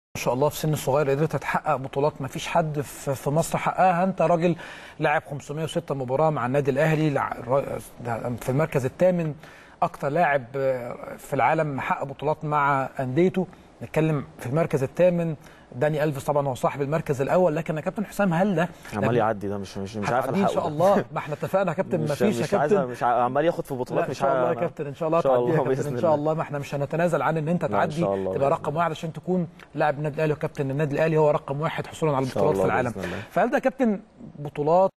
ما شاء الله في سن صغير قدرت تحقق بطولات ما فيش حد في في مصر حققها انت راجل لاعب 506 مباراه مع النادي الاهلي لع- را- ده في المركز الثامن اكتر لاعب آه، في العالم محقق بطولات مع انديته نتكلم في المركز الثامن داني الفيس طبعا هو صاحب المركز الاول لكن يا كابتن حسام هل ده عمال يعدي ده مش مش مش عارف هتعديه ان الحقه شاء الله ما احنا اتفقنا يا كابتن ما مش فيش يا مش عايز كابتن مش ع- عمال ياخد في لا بطولات ان مش شاء الله يا ع- كابتن ان شاء الله إن شاء تعديها يا الله كابتن بإذن ان شاء الله. الله ما احنا مش هنتنازل عن ان انت لا، إن تعدي شاء الله تبقى بإذن رقم واحد عشان تكون لاعب النادي الاهلي وكابتن النادي الاهلي هو رقم واحد حصولا على إن شاء البطولات في الله العالم بإذن الله. فهل ده يا كابتن بطولات